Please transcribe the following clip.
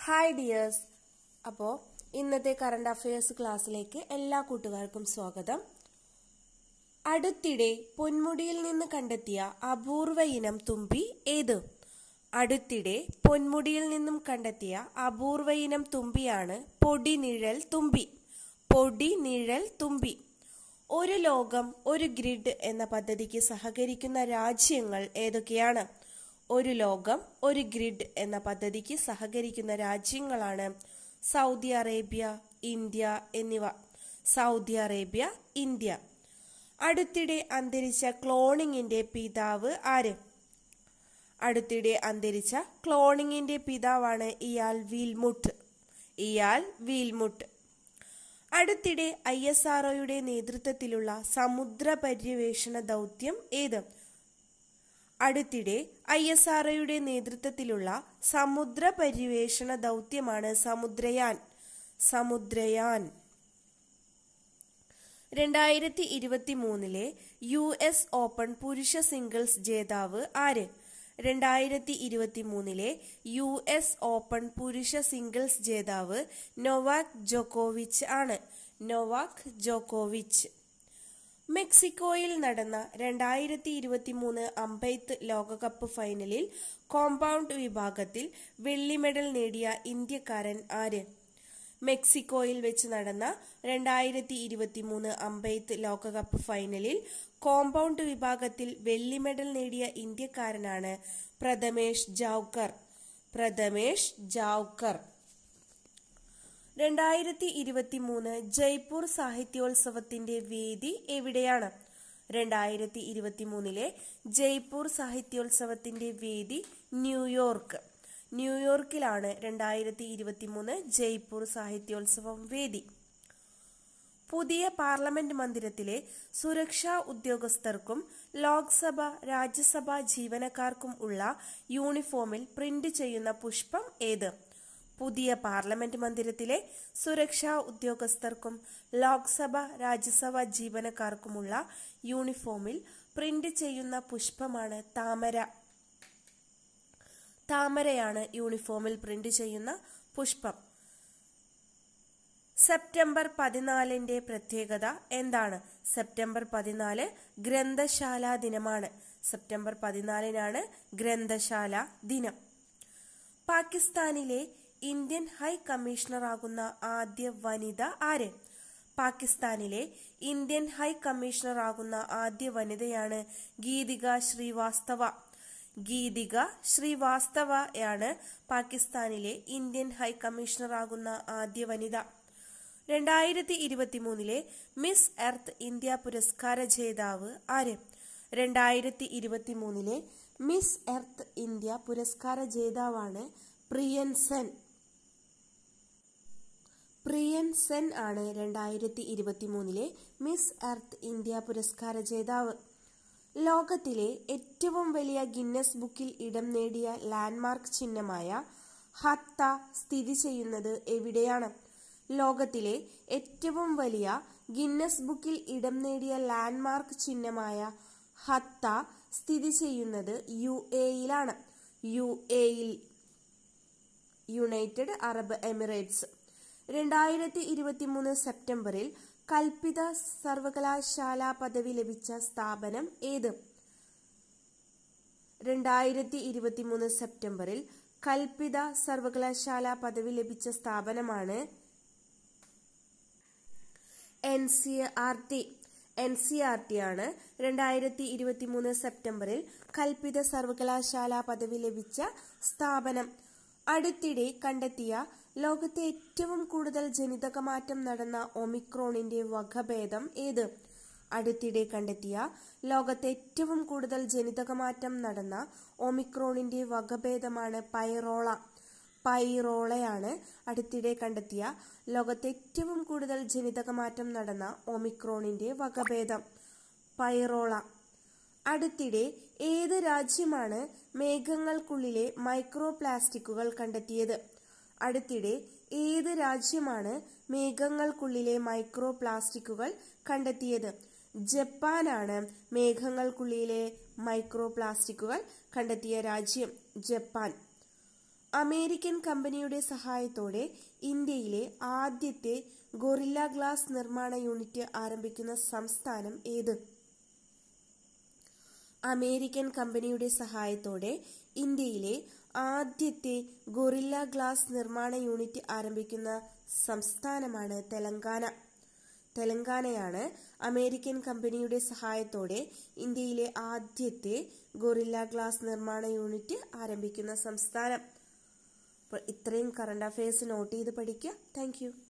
hi dears അപ്പോൾ ഇന്നത്തെ current affairs ക്ലാസ്സിലേക്ക് എല്ലാ കൂട്ടുകാർക്കും സ്വാഗതം അടുത്തിടെ പൊന്മുടിയിൽ നിന്ന് കണ്ടെത്തിയ അപൂർവ ഇനം തുമ്പി ഏത് അടുത്തിടെ പൊന്മുടിയിൽ നിന്നും കണ്ടെത്തിയ അപൂർവ ഇനം തുമ്പിയാണ് പൊടിനിഴൽ തുമ്പി പൊടിനിഴൽ തുമ്പി ഒരു ലോകം ഒരു ഗ്രിഡ് എന്ന പദ്ധതിക്ക് സഹകരിക്കുന്ന രാജ്യങ്ങൾ ഏതൊക്കെയാണ് ഒരു ലോകം ഒരു ഗ്രിഡ് എന്ന പദ്ധതിക്ക് സഹകരിക്കുന്ന രാജ്യങ്ങളാണ് സൗദി അറേബ്യ ഇന്ത്യ എന്നിവ സൗദി അറേബ്യ ഇന്ത്യ അടുത്തിടെ അന്തരിച്ച ക്ലോണിങ്ങിന്റെ പിതാവ് ആര് അടുത്തിടെ അന്തരിച്ച ക്ലോണിങ്ങിന്റെ പിതാവാണ് ഇയാൾ വീൽമുട്ട് ഇയാൾ വീൽമുട്ട് അടുത്തിടെ ഐ എസ് ആർഒയുടെ നേതൃത്വത്തിലുള്ള സമുദ്ര പര്യവേഷണ ദൗത്യം ഏത് അടുത്തിടെ ഐ എസ് ആർഒയുടെ നേതൃത്വത്തിലുള്ള സമുദ്ര പര്യവേഷണ ദൗത്യമാണ് സമുദ്രയാൻ സമുദ്രയാൻ രണ്ടായിരത്തി ഇരുപത്തി മൂന്നിലെ യു എസ് ഓപ്പൺ പുരുഷ സിംഗിൾസ് ജേതാവ് ആര് രണ്ടായിരത്തി ഇരുപത്തി മൂന്നിലെ യു എസ് ഓപ്പൺ പുരുഷ സിംഗിൾസ് ജേതാവ് നൊവാക് ജോക്കോവിച്ച് ആണ് നൊവാക് ജോക്കോവിച്ച് മെക്സിക്കോയിൽ നടന്ന രണ്ടായിരത്തി ഇരുപത്തി മൂന്ന് അമ്പെയ്ത്ത് ലോകകപ്പ് ഫൈനലിൽ കോമ്പൗണ്ട് വിഭാഗത്തിൽ വെള്ളി മെഡൽ നേടിയ ഇന്ത്യക്കാരൻ ആര് മെക്സിക്കോയിൽ വെച്ച് നടന്ന രണ്ടായിരത്തി ഇരുപത്തി മൂന്ന് അമ്പെയ്ത്ത് ലോകകപ്പ് ഫൈനലിൽ കോമ്പൗണ്ട് വിഭാഗത്തിൽ വെള്ളി മെഡൽ നേടിയ ഇന്ത്യക്കാരനാണ് പ്രഥമേഷ് ജാവ്കർ പ്രഥമേഷ് ജാവ്കർ രണ്ടായിരത്തി ഇരുപത്തി മൂന്ന് ജയ്പൂർ സാഹിത്യോത്സവത്തിന്റെ വേദി എവിടെയാണ് രണ്ടായിരത്തി ഇരുപത്തി മൂന്നിലെ ജയ്പൂർ സാഹിത്യോത്സവത്തിന്റെ വേദി ന്യൂയോർക്ക് ന്യൂയോർക്കിലാണ് രണ്ടായിരത്തി ഇരുപത്തി മൂന്ന് ജയ്പൂർ സാഹിത്യോത്സവം വേദി പുതിയ പാർലമെന്റ് മന്ദിരത്തിലെ സുരക്ഷാ ഉദ്യോഗസ്ഥർക്കും ലോക്സഭ രാജ്യസഭാ ജീവനക്കാർക്കും ഉള്ള യൂണിഫോമിൽ പ്രിന്റ് ചെയ്യുന്ന പുഷ്പം ഏത് പുതിയ പാർലമെന്റ് മന്ദിരത്തിലെ സുരക്ഷാ ഉദ്യോഗസ്ഥർക്കും ലോക്സഭ രാജ്യസഭാ ജീവനക്കാർക്കുമുള്ള യൂണിഫോമിൽ പ്രിന്റ് ചെയ്യുന്ന പുഷ്പമാണ് താമര താമരയാണ് യൂണിഫോമിൽ പ്രിന്റ് ചെയ്യുന്ന പുഷ്പം സെപ്റ്റംബർ പതിനാലിന്റെ പ്രത്യേകത എന്താണ് സെപ്റ്റംബർ പതിനാല് ഗ്രന്ഥശാല ദിനമാണ് സെപ്റ്റംബർ പതിനാലിനാണ് ഗ്രന്ഥശാല ദിനം പാകിസ്ഥാനിലെ ഇന്ത്യൻ ഹൈ കമ്മീഷണറാകുന്ന ആദ്യ വനിത ആര് പാകിസ്ഥാനിലെ ഇന്ത്യൻ ഹൈ കമ്മീഷണറാകുന്ന ആദ്യ വനിതയാണ് ഗീതിക ശ്രീവാസ്തവ ഗീതിക ശ്രീവാസ്തവയാണ് പാകിസ്ഥാനിലെ ഇന്ത്യൻ ഹൈ കമ്മീഷണറാകുന്ന ആദ്യ വനിത രണ്ടായിരത്തി ഇരുപത്തി മൂന്നിലെ മിസ് എർത്ത് ഇന്ത്യ പുരസ്കാര ജേതാവ് ആര് രണ്ടായിരത്തി ഇരുപത്തി മൂന്നിലെ മിസ് എർത്ത് ഇന്ത്യ പുരസ്കാര ജേതാവാണ് പ്രിയൻ സെൻ പ്രിയൻ സെൻ ആണ് രണ്ടായിരത്തി ഇരുപത്തി മൂന്നിലെ മിസ് എർത്ത് ഇന്ത്യ പുരസ്കാര ജേതാവ് ലോകത്തിലെ ഏറ്റവും വലിയ ഗിന്നസ് ബുക്കിൽ ഇടം നേടിയ ലാൻഡ്മാർക്ക് ചിഹ്നമായ ഹത്ത സ്ഥിതി ചെയ്യുന്നത് എവിടെയാണ് ലോകത്തിലെ ഏറ്റവും വലിയ ഗിന്നസ് ബുക്കിൽ ഇടം നേടിയ ലാൻഡ്മാർക്ക് ചിഹ്നമായ ഹത്ത സ്ഥിതി ചെയ്യുന്നത് യു എയിലാണ് യു എയിൽ യുണൈറ്റഡ് അറബ് എമിറേറ്റ്സ് രണ്ടായിരത്തി ഇരുപത്തി മൂന്ന് സെപ്റ്റംബറിൽ കൽപ്പിത സർവകലാശാല പദവി ലഭിച്ച സ്ഥാപനം ഏത് രണ്ടായിരത്തി ഇരുപത്തി മൂന്ന് സെപ്റ്റംബറിൽ കൽപ്പിത സർവകലാശാല പദവി ലഭിച്ച സ്ഥാപനമാണ് N C R T N C R T ആണ് രണ്ടായിരത്തി ഇരുപത്തി മൂന്ന് സെപ്റ്റംബറിൽ കൽപ്പിത സർവകലാശാല പദവി ലഭിച്ച സ്ഥാപനം അടുത്തിടെ കണ്ടെത്തിയ ലോകത്തെ ഏറ്റവും കൂടുതൽ ജനിതകമാറ്റം നടന്ന ഒമിക്രോണിന്റെ വകഭേദം ഏത് അടുത്തിടെ കണ്ടെത്തിയ ലോകത്തെ ഏറ്റവും കൂടുതൽ ജനിതകമാറ്റം നടന്ന ഒമിക്രോണിന്റെ വകഭേദമാണ് പൈറോള പൈറോളയാണ് അടുത്തിടെ കണ്ടെത്തിയ ലോകത്തെ ഏറ്റവും കൂടുതൽ ജനിതകമാറ്റം നടന്ന ഒമിക്രോണിന്റെ വകഭേദം പൈറോള അടുത്തിടെ ഏത് രാജ്യമാണ് മേഘങ്ങൾക്കുള്ളിലെ മൈക്രോ പ്ലാസ്റ്റിക്കുകൾ കണ്ടെത്തിയത് അടുത്തിടെ ഏത് രാജ്യമാണ് മേഘങ്ങൾക്കുള്ളിലെ മൈക്രോ പ്ലാസ്റ്റിക്കുകൾ കണ്ടെത്തിയത് ജപ്പാനാണ് മേഘങ്ങൾക്കുള്ളിലെ മൈക്രോ പ്ലാസ്റ്റിക്കുകൾ കണ്ടെത്തിയ രാജ്യം ജപ്പാൻ അമേരിക്കൻ കമ്പനിയുടെ സഹായത്തോടെ ഇന്ത്യയിലെ ആദ്യത്തെ ഗൊറില്ല ഗ്ലാസ് നിർമ്മാണ യൂണിറ്റ് ആരംഭിക്കുന്ന സംസ്ഥാനം ഏത് അമേരിക്കൻ കമ്പനിയുടെ സഹായത്തോടെ ഇന്ത്യയിലെ ആദ്യത്തെ ഗൊറില്ല ഗ്ലാസ് നിർമ്മാണ യൂണിറ്റ് ആരംഭിക്കുന്ന സംസ്ഥാനമാണ് തെലങ്കാന തെലങ്കാനയാണ് അമേരിക്കൻ കമ്പനിയുടെ സഹായത്തോടെ ഇന്ത്യയിലെ ആദ്യത്തെ ഗൊറില്ല ഗ്ലാസ് നിർമ്മാണ യൂണിറ്റ് ആരംഭിക്കുന്ന സംസ്ഥാനം അപ്പോൾ ഇത്രയും കറണ്ട് അഫയേഴ്സ് നോട്ട് ചെയ്ത് പഠിക്കുക താങ്ക്